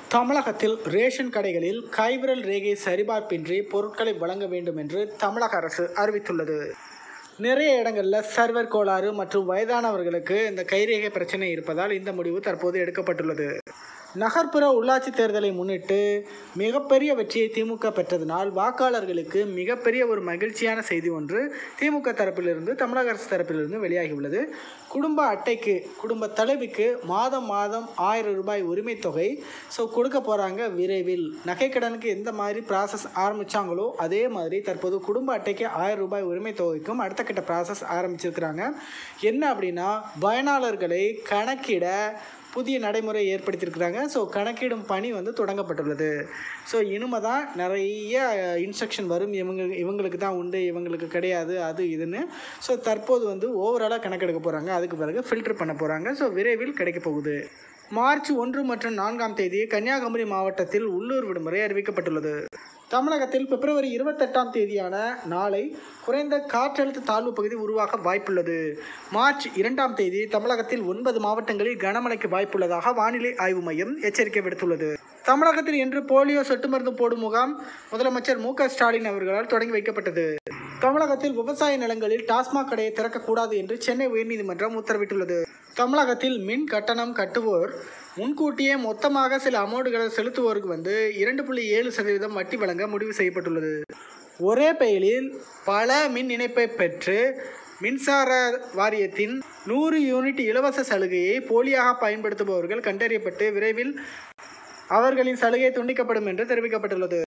தமிழகத்தில் ரேஷன் கடைகளில் கைவிரல் ரேகை சரிபார்ப்பின்றி பொருட்களை வழங்க வேண்டும் என்று தமிழக அரசு அறிவித்துள்ளது நிறைய இடங்களில் சர்வர் கோளாறு மற்றும் வயதானவர்களுக்கு இந்த கைரேகை பிரச்சனை இருப்பதால் இந்த முடிவு தற்போது எடுக்கப்பட்டுள்ளது நகர்ப்புற உள்ளாட்சி தேர்தலை முன்னிட்டு மிகப்பெரிய வெற்றியை திமுக பெற்றதனால் வாக்காளர்களுக்கு மிகப்பெரிய ஒரு மகிழ்ச்சியான செய்தி ஒன்று திமுக தரப்பிலிருந்து தமிழக அரசு தரப்பிலிருந்து வெளியாகியுள்ளது குடும்ப அட்டைக்கு குடும்ப தலைவிக்கு மாதம் மாதம் ஆயிரம் ரூபாய் உரிமை தொகை ஸோ கொடுக்க போகிறாங்க விரைவில் நகைக்கடனுக்கு எந்த மாதிரி ப்ராசஸ் ஆரம்பித்தாங்களோ அதே மாதிரி தற்போது குடும்ப அட்டைக்கு ஆயிரம் ரூபாய் உரிமை தொகைக்கும் அடுத்த கட்ட ப்ராசஸ் ஆரம்பிச்சிருக்கிறாங்க என்ன அப்படின்னா பயனாளர்களை கணக்கிட புதிய நடைமுறை ஏற்படுத்தியிருக்கிறாங்க ஸோ கணக்கிடும் பணி வந்து தொடங்கப்பட்டுள்ளது ஸோ இனிமே தான் நிறைய இன்ஸ்ட்ரக்ஷன் வரும் இவங்க இவங்களுக்கு தான் உண்டு இவங்களுக்கு கிடையாது அது இதுன்னு ஸோ தற்போது வந்து ஓவராலாக கணக்கெடுக்க போகிறாங்க அதுக்கு பிறகு ஃபில்டர் பண்ண போகிறாங்க ஸோ விரைவில் கிடைக்க போகுது மார்ச் ஒன்று மற்றும் நான்காம் தேதி கன்னியாகுமரி மாவட்டத்தில் உள்ளூர் விடுமுறை அறிவிக்கப்பட்டுள்ளது தமிழகத்தில் பிப்ரவரி இருபத்தெட்டாம் தேதியான நாளை குறைந்த காற்றழுத்த தாழ்வு பகுதி உருவாக வாய்ப்புள்ளது மார்ச் இரண்டாம் தேதி தமிழகத்தில் ஒன்பது மாவட்டங்களில் கனமழைக்கு வாய்ப்புள்ளதாக வானிலை ஆய்வு மையம் எச்சரிக்கை விடுத்துள்ளது தமிழகத்தில் இன்று போலியோ சொட்டு மருந்து போடும் முகாம் முதலமைச்சர் மு க ஸ்டாலின் அவர்களால் தொடங்கி வைக்கப்பட்டது தமிழகத்தில் விவசாய நிலங்களில் டாஸ்மாக் கடையை திறக்கக்கூடாது என்று சென்னை உயர்நீதிமன்றம் உத்தரவிட்டுள்ளது தமிழகத்தில் மின் கட்டணம் கட்டுவோர் முன்கூட்டியே மொத்தமாக சில அமௌண்ட்டுகளை செலுத்துவோருக்கு வந்து இரண்டு புள்ளி ஏழு சதவீதம் வட்டி வழங்க முடிவு செய்யப்பட்டுள்ளது ஒரே பெயரில் பல மின் இணைப்பை பெற்று மின்சார வாரியத்தின் நூறு யூனிட் இலவச சலுகையை போலியாக பயன்படுத்துபவர்கள் கண்டறியப்பட்டு விரைவில் அவர்களின் சலுகை துண்டிக்கப்படும் என்று தெரிவிக்கப்பட்டுள்ளது